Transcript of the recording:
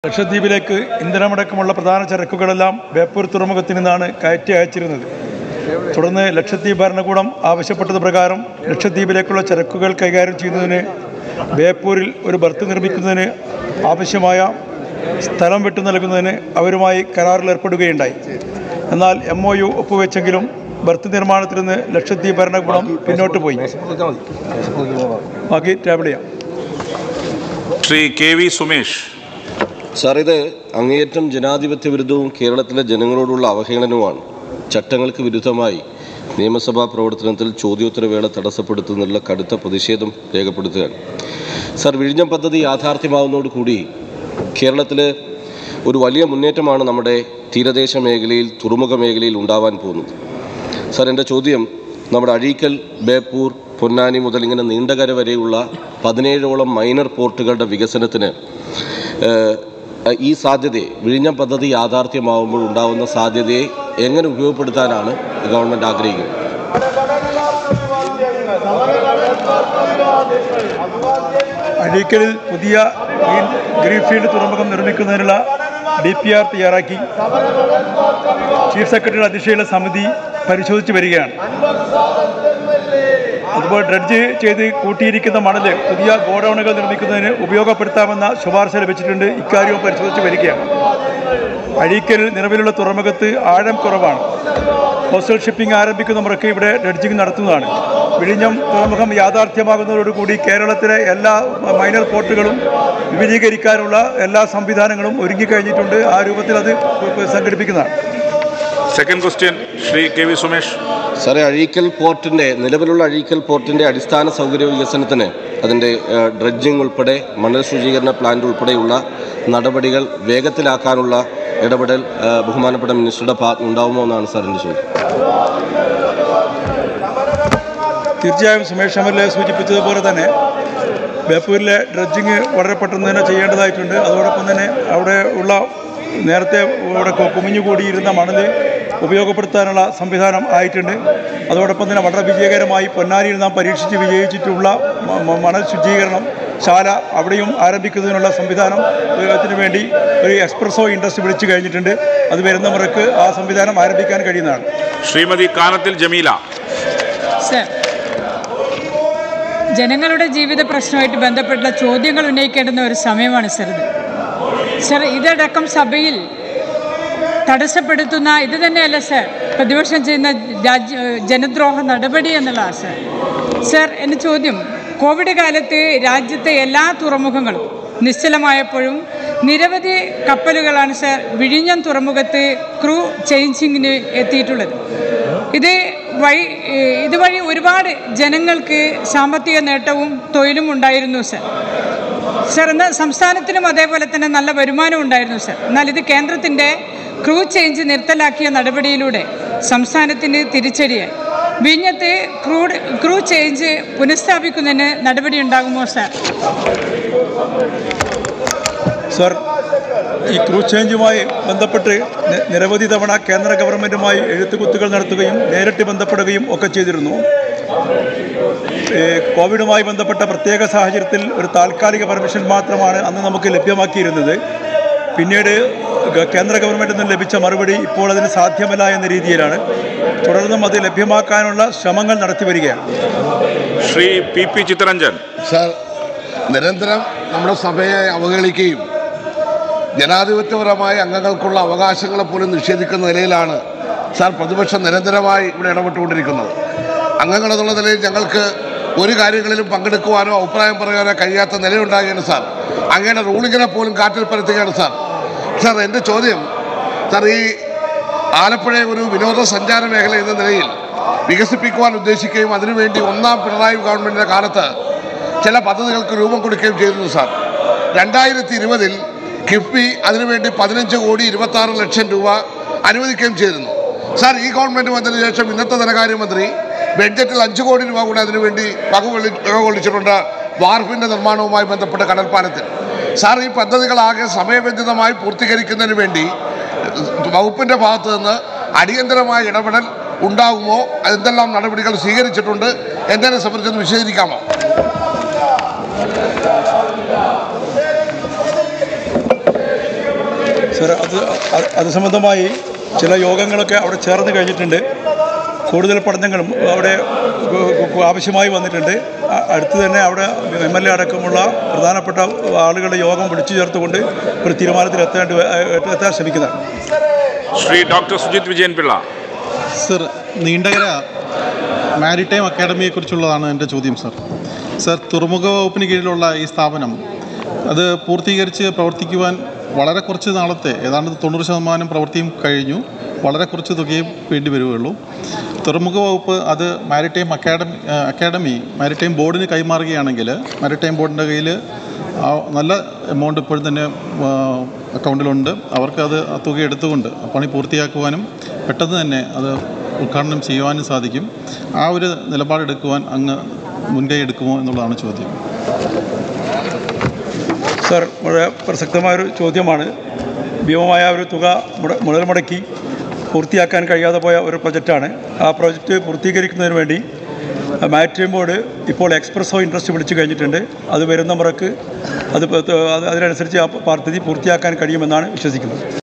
ലക്ഷദ്വീപിലേക്ക് ഇന്ധനമടക്കമുള്ള പ്രധാന ചരക്കുകളെല്ലാം ബേപ്പൂർ തുറമുഖത്തിൽ നിന്നാണ് കയറ്റി അയച്ചിരുന്നത് തുടർന്ന് ലക്ഷദ്വീപ് ഭരണകൂടം ആവശ്യപ്പെട്ടത് പ്രകാരം ലക്ഷദ്വീപിലേക്കുള്ള ചരക്കുകൾ കൈകാര്യം ചെയ്യുന്നതിന് ബേപ്പൂരിൽ ഒരു ബർത്ത് നിർമ്മിക്കുന്നതിന് ആവശ്യമായ സ്ഥലം വിട്ടു നൽകുന്നതിന് അവരുമായി കരാറിൽ ഏർപ്പെടുകയുണ്ടായി എന്നാൽ എം ഒ യു ഒപ്പുവെച്ചെങ്കിലും ബർത്ത് നിർമ്മാണത്തിൽ നിന്ന് ലക്ഷദ്വീപ് ഭരണകൂടം പിന്നോട്ട് പോയി ബാക്കി ടേബിൾ ചെയ്യാം Shri K V Sumesh sir ഇത് അങ്ങേയറ്റം ജനാധിപത്യ വിരുദ്ധവും കേരളത്തിലെ ജനങ്ങളോടുള്ള അവഹേളനവുമാണ് ചട്ടങ്ങൾക്ക് വിരുദ്ധമായി നിയമസഭാ പ്രവർത്തനത്തിൽ ചോദ്യോത്തരവേള തടസ്സപ്പെടുത്തുന്നതിലുള്ള കടുത്ത പ്രതിഷേധം രേഖപ്പെടുത്തുകയാണ് സാർ വിഴിഞ്ഞം പദ്ധതി യാഥാർത്ഥ്യമാവുന്നതോടുകൂടി കേരളത്തിൽ ഒരു വലിയ മുന്നേറ്റമാണ് നമ്മുടെ തീരദേശ മേഖലയിൽ തുറമുഖ മേഖലയിൽ ഉണ്ടാവാൻ പോകുന്നത് സാർ എൻ്റെ ചോദ്യം നമ്മുടെ അഴീക്കൽ ബേപ്പൂർ പൊന്നാനി മുതൽ ഇങ്ങനെ നീണ്ടകര വരെയുള്ള പതിനേഴോളം മൈനർ പോർട്ടുകളുടെ വികസനത്തിന് ഏഹ്, ഈ സാധ്യതയെ വിഴിഞ്ഞം പദ്ധതി യാഥാർത്ഥ്യമാവുമ്പോൾ ഉണ്ടാവുന്ന സാധ്യതയെ എങ്ങനെ ഉപയോഗപ്പെടുത്താനാണ് ഗവൺമെൻറ് ആഗ്രഹിക്കുന്നത് അഴീക്കലിൽ പുതിയ ഗ്രീൻ ഗ്രീൻഫീൽഡ് തുറമുഖം നിർമ്മിക്കുന്നതിനുള്ള ഡി പി ആർ തയ്യാറാക്കി ചീഫ് സെക്രട്ടറിയുടെ അധ്യക്ഷതയിലുള്ള സമിതി പരിശോധിച്ച് വരികയാണ് അതുപോലെ ഡ്രഡ്ജ് ചെയ്ത് കൂട്ടിയിരിക്കുന്ന മണല് പുതിയ ഗോഡൌണുകൾ നിർമ്മിക്കുന്നതിന് ഉപയോഗപ്പെടുത്താമെന്ന ശുപാർശ ലഭിച്ചിട്ടുണ്ട് ഇക്കാര്യവും പരിശോധിച്ച് വരികയാണ് അഴീക്കലിൽ നിലവിലുള്ള തുറമുഖത്ത് ആഴം കുറവാണ് കോസ്റ്റൽ ഷിപ്പിംഗ് ആരംഭിക്കുന്ന മുറയ്ക്ക് ഇവിടെ ഡ്രഡ്ജിംഗ് നടത്തുന്നതാണ് വിഴിഞ്ഞം തുറമുഖം യാഥാർത്ഥ്യമാകുന്നതോടുകൂടി കേരളത്തിലെ എല്ലാ മൈനർ പോർട്ടുകളും വിപുലീകരിക്കാനുള്ള എല്ലാ സംവിധാനങ്ങളും ഒരുങ്ങിക്കഴിഞ്ഞിട്ടുണ്ട് ആ രൂപത്തിൽ അത് സംഘടിപ്പിക്കുന്നതാണ് second question Shri K V Sumesh സാറേ അഴീക്കൽ പോർട്ടിൻ്റെ നിലവിലുള്ള അഴീക്കൽ പോർട്ടിൻ്റെ അടിസ്ഥാന സൗകര്യ വികസനത്തിന് അതിൻ്റെ ഏഹ്, ഡ്രഡ്ജിംഗ് ഉൾപ്പെടെ മണൽ ശുചീകരണ പ്ലാന്റ് ഉൾപ്പെടെയുള്ള നടപടികൾ വേഗത്തിലാക്കാനുള്ള ഇടപെടൽ ഏഹ്, ബഹുമാനപ്പെട്ട മിനിസ്റ്ററുടെ ഭാഗത്ത് ഉണ്ടാവുമോ എന്നാണ് സാർ എൻ്റെ ചോദ്യം തീർച്ചയായും സുമേഷ് എം എൽ എ സൂചിപ്പിച്ചതുപോലെ തന്നെ ബേപ്പൂരിലെ ഡ്രഡ്ജിങ് വളരെ പെട്ടെന്ന് തന്നെ ചെയ്യേണ്ടതായിട്ടുണ്ട് അതോടൊപ്പം തന്നെ അവിടെ ഉള്ള നേരത്തെ ഇവിടെ കു- കുമിഞ്ഞുകൂടിയിരുന്ന മണൽ ഉപയോഗപ്പെടുത്താനുള്ള സംവിധാനം ആയിട്ടുണ്ട് അതോടൊപ്പം തന്നെ വളരെ വിജയകരമായി പൊന്നാനിയിൽ നാം പരീക്ഷിച്ച് വിജയിച്ചിട്ടുള്ള മ- മ- മണൽ ശുചീകരണം ശാല അവിടെയും ആരംഭിക്കുന്നതിനുള്ള സംവിധാനം ത്തിന് വേണ്ടി ഒരു എക്സ്പ്രസോ ഇൻഡസ്ട്രി വിളിച്ചു കഴിഞ്ഞിട്ടുണ്ട് അത് വരുന്ന മുറക്ക് ആ സംവിധാനം ആരംഭിക്കാൻ കഴിയുന്നതാണ് ശ്രീമതി കാനത്തിൽ ജമീല സർ ജനങ്ങളുടെ ജീവിത പ്രശ്നമായിട്ട് ബന്ധപ്പെട്ട ചോദ്യങ്ങൾ ഉന്നയിക്കേണ്ടുന്ന ഒരു സമയമാണ് സർ ഇത് സർ ഇതടക്കം സഭയിൽ തടസ്സപ്പെടുത്തുന്ന ഇത് തന്നെയല്ല സർ പ്രതിപക്ഷം ചെയ്യുന്ന രാജ്യ ജനദ്രോഹ നടപടി എന്നുള്ളതാണ് സർ സർ എൻ്റെ ചോദ്യം കോവിഡ് കാലത്ത് രാജ്യത്തെ എല്ലാ തുറമുഖങ്ങളും നിശ്ചലമായപ്പോഴും നിരവധി കപ്പലുകളാണ് സർ വിഴിഞ്ഞം തുറമുഖത്ത് ക്രൂ ചേഞ്ചിങ്ങിന് എത്തിയിട്ടുള്ളത് ഇത് വഴി ഏഹ് ഇതുവഴി ഒരുപാട് ജനങ്ങൾക്ക് സാമ്പത്തിക നേട്ടവും തൊഴിലും ഉണ്ടായിരുന്നു സർ സർ എന്നാൽ സംസ്ഥാനത്തിനും അതേപോലെ തന്നെ നല്ല വരുമാനം ഉണ്ടായിരുന്നു സർ എന്നാൽ ഇത് കേന്ദ്രത്തിൻ്റെ ക്രൂ ചേഞ്ച് നിർത്തലാക്കിയ നടപടിയിലൂടെ സംസ്ഥാനത്തിന് തിരിച്ചടിയായി വിഴിഞ്ഞത്ത് ക്രൂഡ് ക്രൂ ചേഞ്ച് പുനഃസ്ഥാപിക്കുന്നതിന് നടപടി ഉണ്ടാകുമോ സർ സർ ഈ ക്രൂ ചേഞ്ചുമായി ബന്ധപ്പെട്ട് നി- നിരവധി തവണ കേന്ദ്ര ഗവൺമെൻറ്റുമായി എഴുത്തുകുത്തുകൾ നടത്തുകയും നേരിട്ട് ബന്ധപ്പെടുകയും ഒക്കെ ചെയ്തിരുന്നു ഏ, കോവിഡുമായി ബന്ധപ്പെട്ട പ്രത്യേക സാഹചര്യത്തിൽ ഒരു താൽക്കാലിക പെർമിഷൻ മാത്രമാണ് അന്ന് നമുക്ക് ലഭ്യമാക്കിയിരുന്നത് പിന്നീട് ഗ- കേന്ദ്ര ഗവൺമെൻറ്റിൽ നിന്ന് ലഭിച്ച മറുപടി ഇപ്പോൾ അതിന് സാധ്യമല്ല എന്ന രീതിയിലാണ് തുടർന്നും അത് ലഭ്യമാക്കാനുള്ള ശ്രമങ്ങൾ നടത്തി വരികയാണ് Shri P P Chittaranjan sir നിരന്തരം നമ്മുടെ സഭയെ അവഹേളിക്കുകയും ജനാധിപത്യപരമായ അംഗങ്ങൾക്കുള്ള അവകാശങ്ങളെ പോലും നിഷേധിക്കുന്ന നിലയിലാണ് സാർ പ്രതിപക്ഷം നിരന്തരമായി ഇവിടെ ഇടപെട്ടുകൊണ്ടിരിക്കുന്നത് അംഗങ്ങളെന്നുള്ള നിലയിൽ ഞങ്ങൾക്ക് ഒരു കാര്യങ്ങളിലും പങ്കെടുക്കുവാനോ അഭിപ്രായം പറയാനോ കഴിയാത്ത നിലയുണ്ടാകുകയാണ് സാർ അങ്ങയുടെ റൂളിങ്ങിനെ പോലും കാറ്റിൽ പരത്തുകയാണ് സാർ സാർ എൻ്റെ ചോദ്യം സാർ ഈ ആലപ്പുഴയെ ഒരു വിനോദസഞ്ചാര മേഖല എന്ന നിലയിൽ വികസിപ്പിക്കുവാൻ ഉദ്ദേശിക്കുകയും അതിനുവേണ്ടി ഒന്നാം പിണറായി ഗവൺമെൻറ്റിൻ്റെ കാലത്ത് ചില പദ്ധതികൾക്ക് രൂപം കൊടുക്കുകയും ചെയ്തിരുന്നു സാർ രണ്ടായിരത്തി ഇരുപതിൽ കിഫ്ബി അതിനുവേണ്ടി പതിനഞ്ച് കോടി ഇരുപത്തി ആറ് ലക്ഷം രൂപ അനുവദിക്കുകയും ചെയ്തിരുന്നു സാർ ഈ ഗവൺമെൻറ് വന്നതിന് ശേഷം ഇന്നത്തെ ധനകാര്യമന്ത്രി ബഡ്ജറ്റിൽ അഞ്ച് കോടി രൂപ കൂടെ അതിനുവേണ്ടി വകകൊള്ളി വകകൊള്ളിച്ചിട്ടുണ്ട് വാർഫിൻ്റെ നിർമ്മാണവുമായി ബന്ധപ്പെട്ട കടൽപ്പാലത്തിൽ സാർ ഈ പദ്ധതികളാകെ സമയബന്ധിതമായി പൂർത്തീകരിക്കുന്നതിന് വേണ്ടി വകുപ്പിൻ്റെ ഭാഗത്ത് നിന്ന് അടിയന്തരമായ ഇടപെടൽ ഉണ്ടാകുമോ എന്തെല്ലാം നടപടികൾ സ്വീകരിച്ചിട്ടുണ്ട് എന്നതിനെ സംബന്ധിച്ചൊന്ന് വിശദീകരിക്കാമോ സർ അത് അത് അത് സംബന്ധമായി ചില യോഗങ്ങളൊക്കെ അവിടെ ചേർന്ന് കഴിഞ്ഞിട്ടുണ്ട് കൂടുതൽ പഠനങ്ങളും അവിടെ ആവശ്യമായി വന്നിട്ടുണ്ട് അ- അടുത്ത് തന്നെ അവിടെ എം എൽ എ അടക്കമുള്ള പ്രധാനപ്പെട്ട ആളുകളുടെ യോഗം വിളിച്ചു ചേർത്തുകൊണ്ട് ഒരു തീരുമാനത്തിൽ എത്തേണ്ടി എത്താൻ ശ്രമിക്കുന്നതാണ് Shri doctor Sujith Vijayan Pillai sir Neendakara maritime അക്കാഡമിയെക്കുറിച്ചുള്ളതാണ് എൻ്റെ ചോദ്യം സർ സർ തുറമുഖ വകുപ്പിന് കീഴിലുള്ള ഈ സ്ഥാപനം അത് പൂർത്തീകരിച്ച് പ്രവർത്തിക്കുവാൻ വളരെ കുറച്ച് നാളത്തെ ഏതാണ്ട് തൊണ്ണൂറ് ശതമാനം പ്രവൃത്തിയും കഴിഞ്ഞു വളരെ കുറച്ച് തുകയും വേണ്ടി വരുവുള്ളൂ തുറമുഖ വകുപ്പ് അത് മാരിടൈം അക്കാഡമി അക്കാഡമി മാരിടൈം ബോർഡിന് കൈമാറുകയാണെങ്കിൽ മാരിടൈം ബോർഡിൻ്റെ കയ്യിൽ ആ നല്ല എമൗണ്ട് ഇപ്പോഴും തന്നെ ആ, അക്കൗണ്ടിലുണ്ട് അവർക്ക് അത് ആ തുക എടുത്തുകൊണ്ട് ആ പണി പൂർത്തിയാക്കുവാനും പെട്ടെന്ന് തന്നെ അത് ഉദ്ഘാടനം ചെയ്യുവാനും സാധിക്കും ആ ഒരു നിലപാടെടുക്കുവാൻ അങ്ങ് മുൻകൈ എടുക്കുമോ എന്നുള്ളതാണ് ചോദ്യം സർ വളരെ പ്രസക്തമായൊരു ചോദ്യമാണ് ഭീമമായ ഒരു തുക മുട മുതൽ മുടക്കി പൂർത്തിയാക്കാൻ കഴിയാതെ പോയ ഒരു പ്രൊജക്റ്റാണ് ആ പ്രോജക്റ്റ് പൂർത്തീകരിക്കുന്നതിന് വേണ്ടി മാരിടൈം ബോർഡ് ഇപ്പോൾ എക്സ്പ്രസോ ഇൻട്രസ്റ്റ് വിളിച്ചു കഴിഞ്ഞിട്ടുണ്ട് അത് വരുന്ന മുറക്ക് അത് പ- അത് അതിനനുസരിച്ച് ആ പദ്ധതി പൂർത്തിയാക്കാൻ കഴിയുമെന്നാണ് വിശ്വസിക്കുന്നത്